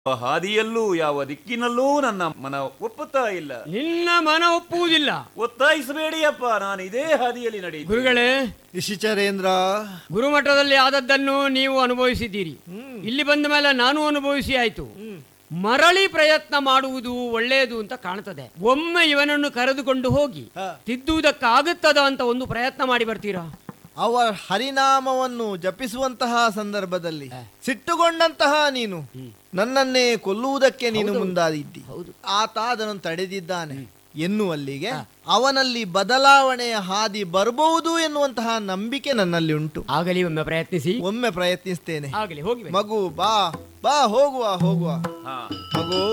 ಹಾದಿಯಲ್ಲೂ ಯಾವ ದಿಕ್ಕಿನಲ್ಲೂ ನನ್ನ ಮನ ಒಪ್ಪುತ್ತಾ ಇಲ್ಲ ನಿನ್ನ ಮನ ಒಪ್ಪುವುದಿಲ್ಲ ಒತ್ತಾಯಿಸಬೇಡಿಯಪ್ಪ ನಾನು ಇದೇ ಹಾದಿಯಲ್ಲಿ ನಡೆಯುತ್ತೇನೆ ಗುರುಗಳೇ ಋಷಿಚರೇಂದ್ರ ಗುರುಮಠದಲ್ಲಿ ಆದದ್ದನ್ನು ನೀವು ಅನುಭವಿಸಿದ್ದೀರಿ ಇಲ್ಲಿ ಬಂದ ಮೇಲೆ ನಾನು ಅನುಭವಿಸಿ ಆಯ್ತು ಮರಳಿ ಪ್ರಯತ್ನ ಮಾಡುವುದು ಒಳ್ಳೆಯದು ಅಂತ ಕಾಣ್ತದೆ ಒಮ್ಮೆ ಇವನನ್ನು ಕರೆದುಕೊಂಡು ಹೋಗಿ ಹ. ತಿದ್ದುವುದಕ್ಕಾಗುತ್ತದ ಅಂತ ಒಂದು ಪ್ರಯತ್ನ ಮಾಡಿ ಬರ್ತೀರಾ ಅವರ ಹರಿನಾಮವನ್ನು ಜಪಿಸುವಂತಹ ಸಂದರ್ಭದಲ್ಲಿ ಸಿಟ್ಟುಗೊಂಡಂತಹ ನೀನು ನನ್ನನ್ನೇ ಕೊಲ್ಲುವುದಕ್ಕೆ ನೀನು ಮುಂದಾದಿದ್ದಿ ಆತ ಅದನ್ನು ತಡೆದಿದ್ದಾನೆ ಎನ್ನುವಲ್ಲಿಗೆ ಅವನಲ್ಲಿ ಬದಲಾವಣೆಯ ಹಾದಿ ಬರಬಹುದು ಎನ್ನುವಂತಹ ನಂಬಿಕೆ ನನ್ನಲ್ಲಿ ಉಂಟು ಆಗಲಿ ಒಮ್ಮೆ ಪ್ರಯತ್ನಿಸಿ ಒಮ್ಮೆ ಪ್ರಯತ್ನಿಸ್ತೇನೆ ಆಗಲಿ ಹೋಗಿ ಬನ್ನಿ. ಮಗು ಬಾ ಬಾ ಹೋಗುವ ಹೋಗುವ ಹಾ ಮಗು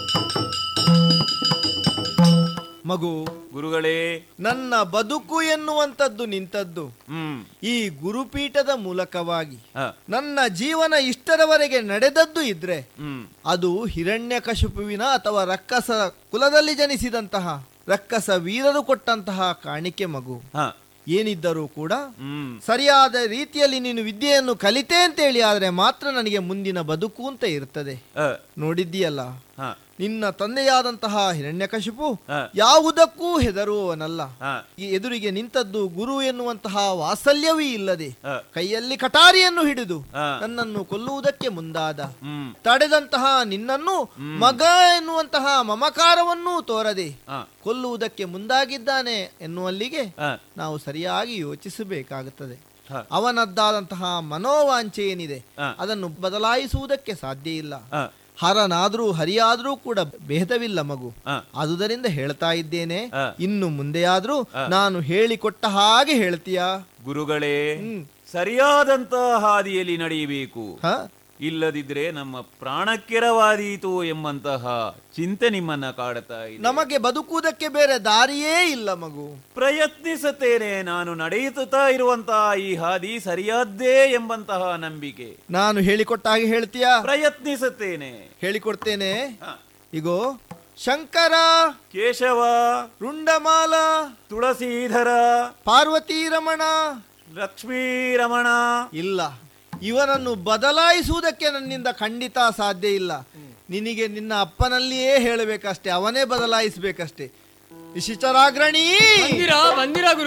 ಮಗು ಗುರುಗಳೇ ನನ್ನ ಬದುಕು ಎನ್ನುವಂಥದ್ದು ನಿಂತದ್ದು ಹ್ಮ್ ಈ ಗುರುಪೀಠದ ಮೂಲಕವಾಗಿ ಹ, ನನ್ನ ಜೀವನ ಇಷ್ಟರವರೆಗೆ ನಡೆದದ್ದು ಇದ್ರೆ ಹ್ಮ್ ಅದು ಹಿರಣ್ಯಕಶಿಪುವಿನ ಅಥವಾ ರಕ್ಕಸ ಕುಲದಲ್ಲಿ ಜನಿಸಿದಂತಹ ರಕ್ಕಸ ವೀರರು ಕೊಟ್ಟಂತಹ ಕಾಣಿಕೆ ಮಗು ಹ, ಏನಿದ್ದರೂ ಕೂಡ ಹ್ಮ್ ಸರಿಯಾದ ರೀತಿಯಲ್ಲಿ ನೀನು ವಿದ್ಯೆಯನ್ನು ಕಲಿತೆ ಅಂತೇಳಿ ಆದ್ರೆ ಮಾತ್ರ ನನಗೆ ಮುಂದಿನ ಬದುಕು ಅಂತ ಇರ್ತದೆ ಹ, ನೋಡಿದ್ದೀಯಲ್ಲ ಹ, ನಿನ್ನ ತಂದೆಯಾದಂತಹ ಹಿರಣ್ಯಕಶಿಪು ಹ. ಯಾವುದಕ್ಕೂ ಹೆದರುವವನಲ್ಲ ಹ, ಈ ಎದುರಿಗೆ ನಿಂತದ್ದು ಗುರು ಎನ್ನುವಂತಹ ವಾತ್ಸಲ್ಯವೇ ಇಲ್ಲದೆ ಹ, ಕೈಯಲ್ಲಿ ಕಟಾರಿಯನ್ನು ಹಿಡಿದು ಹ. ನನ್ನನ್ನು ಕೊಲ್ಲುವುದಕ್ಕೆ ಮುಂದಾದ ಹ್ಮ್ ತಡೆದಂತಹ ನಿನ್ನನ್ನು ಮಗ ಎನ್ನುವಂತಹ ಮಮಕಾರವನ್ನೂ ತೋರದೆ ಹ, ಕೊಲ್ಲುವುದಕ್ಕೆ ಮುಂದಾಗಿದ್ದಾನೆ ಎನ್ನುವಲ್ಲಿಗೆ ಹ, ನಾವು ಸರಿಯಾಗಿ ಯೋಚಿಸಬೇಕಾಗುತ್ತದೆ ಹ, ಅವನದ್ದಾದಂತಹ ಮನೋವಾಂಛೆ ಏನಿದೆ ಹ. ಅದನ್ನು ಬದಲಾಯಿಸುವುದಕ್ಕೆ ಸಾಧ್ಯ ಇಲ್ಲ ಹ, ಹರನಾದ್ರೂ ಹರಿಯಾದ್ರೂ ಕೂಡ ಭೇದವಿಲ್ಲ ಮಗು ಹ. ಆದುದರಿಂದ ಹೇಳ್ತಾ ಇದ್ದೇನೆ ಹ. ಇನ್ನು ಮುಂದೆಯಾದ್ರೂ ನಾನು ಹೇಳಿಕೊಟ್ಟ ಹಾಗೆ ಹೇಳ್ತೀಯಾ ಗುರುಗಳೇ ಹ್ಮ್. ಸರಿಯಾದಂತ ಹಾದಿಯಲ್ಲಿ ನಡೆಯಬೇಕು ಹ ಇಲ್ಲದಿದ್ರೆ ನಮ್ಮ ಪ್ರಾಣಕ್ಕೆರವಾದೀತು ಎಂಬಂತಹ ಚಿಂತೆ ನಿಮ್ಮನ್ನ ಕಾಡುತ್ತಾ ಇದೆ ನಮಗೆ ಬದುಕುವುದಕ್ಕೆ ಬೇರೆ ದಾರಿಯೇ ಇಲ್ಲ ಮಗು ಪ್ರಯತ್ನಿಸುತ್ತೇನೆ ನಾನು ನಡೆಯುತ್ತಾ ಇರುವಂತಹ ಈ ಹಾದಿ ಸರಿಯಾದ್ದೇ ಎಂಬಂತಹ ನಂಬಿಕೆ ನಾನು ಹೇಳಿಕೊಟ್ಟ ಹಾಗೆ ಹೇಳ್ತೀಯಾ ಪ್ರಯತ್ನಿಸುತ್ತೇನೆ ಹೇಳಿಕೊಡ್ತೇನೆ ಹ. ಇಗೋ ಶಂಕರ ಕೇಶವ ರುಂಡಮಾಲ ತುಳಸೀಧರ ಪಾರ್ವತಿ ರಮಣ ಲಕ್ಷ್ಮೀ ರಮಣ ಇಲ್ಲ ಇವನನ್ನು ಬದಲಾಯಿಸುವುದಕ್ಕೆ ನನ್ನಿಂದ ಖಂಡಿತ ಸಾಧ್ಯ ಇಲ್ಲ ನಿನಗೆ ನಿನ್ನ ಅಪ್ಪನಲ್ಲಿಯೇ ಹೇಳಬೇಕಷ್ಟೇ ಅವನೇ ಬದಲಾಯಿಸಬೇಕಷ್ಟೇ ನಿಶಿಚರಾಗ್ರಣಿ ಬಂದಿರಾ ಬಂದಿರಾ ಗುರು